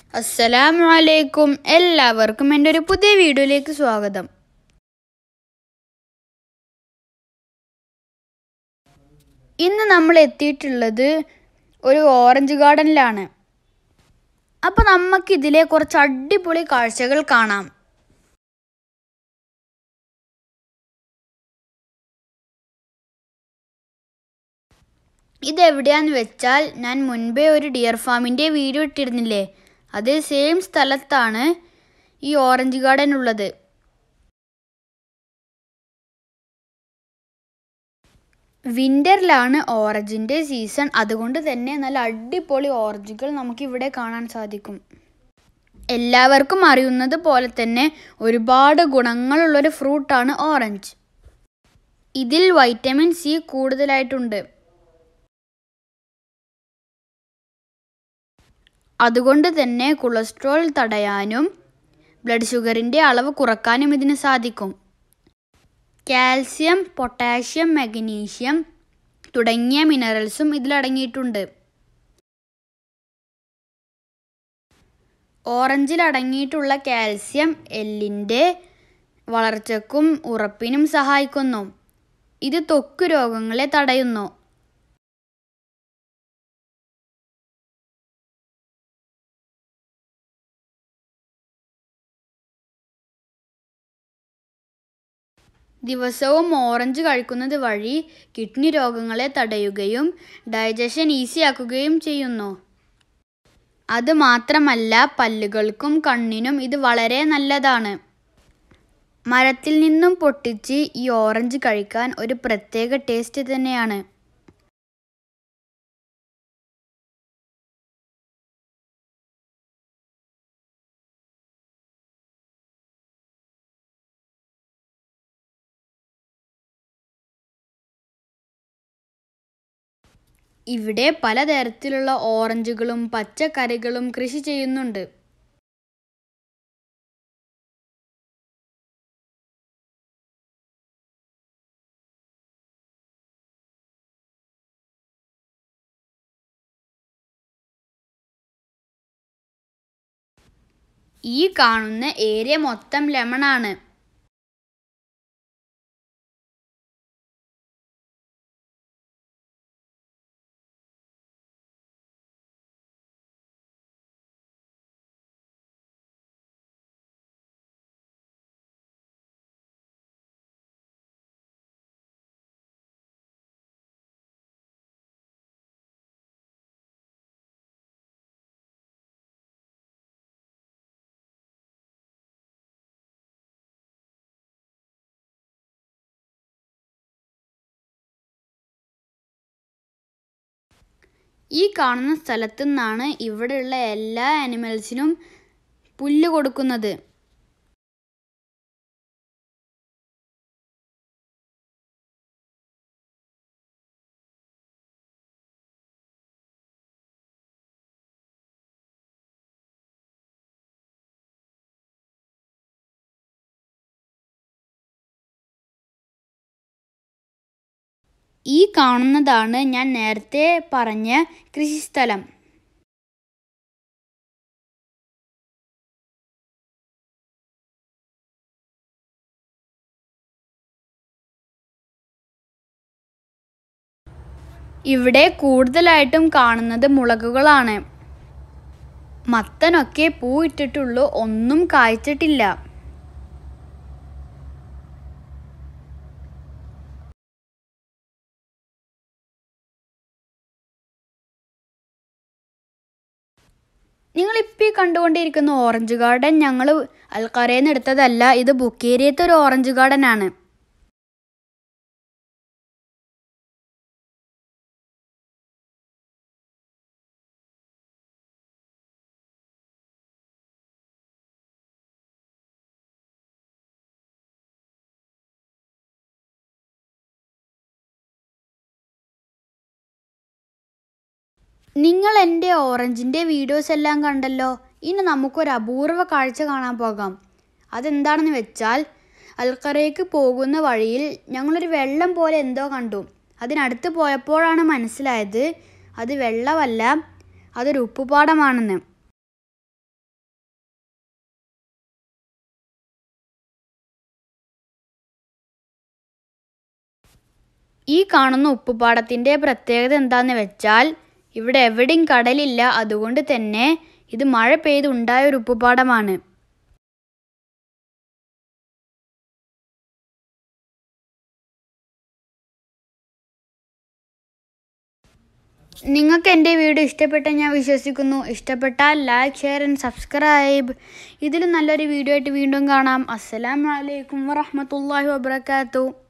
അസ്സലാമു അലൈക്കും എല്ലാവർക്കും എൻ്റെ ഒരു പുതിയ വീഡിയോയിലേക്ക് സ്വാഗതം ഇന്ന് നമ്മൾ എത്തിയിട്ടുള്ളത് ഒരു ഓറഞ്ച് ഗാർഡനിലാണ് അപ്പോൾ നമുക്ക് ഇതിലെ കുറച്ച് അടിപൊളി കാഴ്ചകൾ കാണാം ഇതെവിടെയാന്ന് വെച്ചാൽ ഞാൻ മുൻപേ ഒരു ഡിയർ ഫാമിൻ്റെ വീഡിയോ ഇട്ടിരുന്നില്ലേ അതേ സെയിം സ്ഥലത്താണ് ഈ ഓറഞ്ച് ഗാർഡൻ ഉള്ളത് വിൻ്ററിലാണ് ഓറഞ്ചിൻ്റെ സീസൺ അതുകൊണ്ട് തന്നെ നല്ല അടിപൊളി ഓറഞ്ചുകൾ നമുക്കിവിടെ കാണാൻ സാധിക്കും എല്ലാവർക്കും അറിയുന്നത് പോലെ തന്നെ ഒരുപാട് ഗുണങ്ങളുള്ളൊരു ഫ്രൂട്ടാണ് ഓറഞ്ച് ഇതിൽ വൈറ്റമിൻ സി കൂടുതലായിട്ടുണ്ട് അതുകൊണ്ട് തന്നെ കൊളസ്ട്രോൾ തടയാനും ബ്ലഡ് ഷുഗറിൻ്റെ അളവ് കുറക്കാനും ഇതിന് സാധിക്കും കാൽസ്യം പൊട്ടാഷ്യം മഗ്നീഷ്യം തുടങ്ങിയ മിനറൽസും ഇതിലടങ്ങിയിട്ടുണ്ട് ഓറഞ്ചിൽ അടങ്ങിയിട്ടുള്ള കാൽസ്യം എല്ലിൻ്റെ വളർച്ചയ്ക്കും ഉറപ്പിനും സഹായിക്കുന്നു ഇത് ത്വക്ക് രോഗങ്ങളെ തടയുന്നു ദിവസവും ഓറഞ്ച് കഴിക്കുന്നത് വഴി കിഡ്നി രോഗങ്ങളെ തടയുകയും ഡൈജഷൻ ഈസിയാക്കുകയും ചെയ്യുന്നു അത് മാത്രമല്ല പല്ലുകൾക്കും കണ്ണിനും ഇത് വളരെ നല്ലതാണ് മരത്തിൽ നിന്നും പൊട്ടിച്ച് ഈ ഓറഞ്ച് കഴിക്കാൻ ഒരു പ്രത്യേക ടേസ്റ്റ് തന്നെയാണ് ഇവിടെ പലതരത്തിലുള്ള ഓറഞ്ചുകളും പച്ചക്കറികളും കൃഷി ചെയ്യുന്നുണ്ട് ഈ കാണുന്ന ഏരിയ മൊത്തം ലെമൺ ആണ് ഈ കാണുന്ന സ്ഥലത്തു നിന്നാണ് ഇവിടെയുള്ള എല്ലാ ആനിമൽസിനും പുല്ല് കൊടുക്കുന്നത് ഈ കാണുന്നതാണ് ഞാൻ നേരത്തെ പറഞ്ഞ കൃഷിസ്ഥലം ഇവിടെ കൂടുതലായിട്ടും കാണുന്നത് മുളകുകളാണ് മത്തനൊക്കെ പൂ ഇട്ടിട്ടുള്ളൂ ഒന്നും കായ്ച്ചിട്ടില്ല നിങ്ങളിപ്പോൾ ഈ കണ്ടുകൊണ്ടിരിക്കുന്ന ഓറഞ്ച് ഗാർഡൻ ഞങ്ങൾ അൽക്കരയിൽ നിന്ന് എടുത്തതല്ല ഇത് ബുക്കേരിയത്തെ ഒരു ഓറഞ്ച് ഗാർഡൻ ആണ് നിങ്ങൾ എൻ്റെ ഓറഞ്ചിൻ്റെ വീഡിയോസ് എല്ലാം കണ്ടല്ലോ ഇനി നമുക്കൊരു അപൂർവ കാഴ്ച കാണാൻ പോകാം അതെന്താണെന്ന് വെച്ചാൽ അൽക്കറയ്ക്ക് പോകുന്ന വഴിയിൽ ഞങ്ങളൊരു വെള്ളം പോലെ എന്തോ കണ്ടു അതിനടുത്ത് പോയപ്പോഴാണ് മനസ്സിലായത് അത് വെള്ളമല്ല അതൊരു ഉപ്പുപാടമാണെന്ന് ഈ കാണുന്ന ഉപ്പുപാടത്തിൻ്റെ പ്രത്യേകത എന്താണെന്ന് വെച്ചാൽ ഇവിടെ എവിടെയും കടലില്ല അതുകൊണ്ട് തന്നെ ഇത് മഴ പെയ്തുണ്ടായ ഒരു ഉപ്പുപാടമാണ് നിങ്ങൾക്ക് എൻ്റെ വീഡിയോ ഇഷ്ടപ്പെട്ട ഞാൻ വിശ്വസിക്കുന്നു ഇഷ്ടപ്പെട്ടാൽ ലൈക്ക് ഷെയർ ആൻഡ് സബ്സ്ക്രൈബ് ഇതിലും നല്ലൊരു വീഡിയോ ആയിട്ട് വീണ്ടും കാണാം അസ്സലാമു അലൈക്കും വറഹ്മത്തുള്ളാഹി വബറകാതുഹു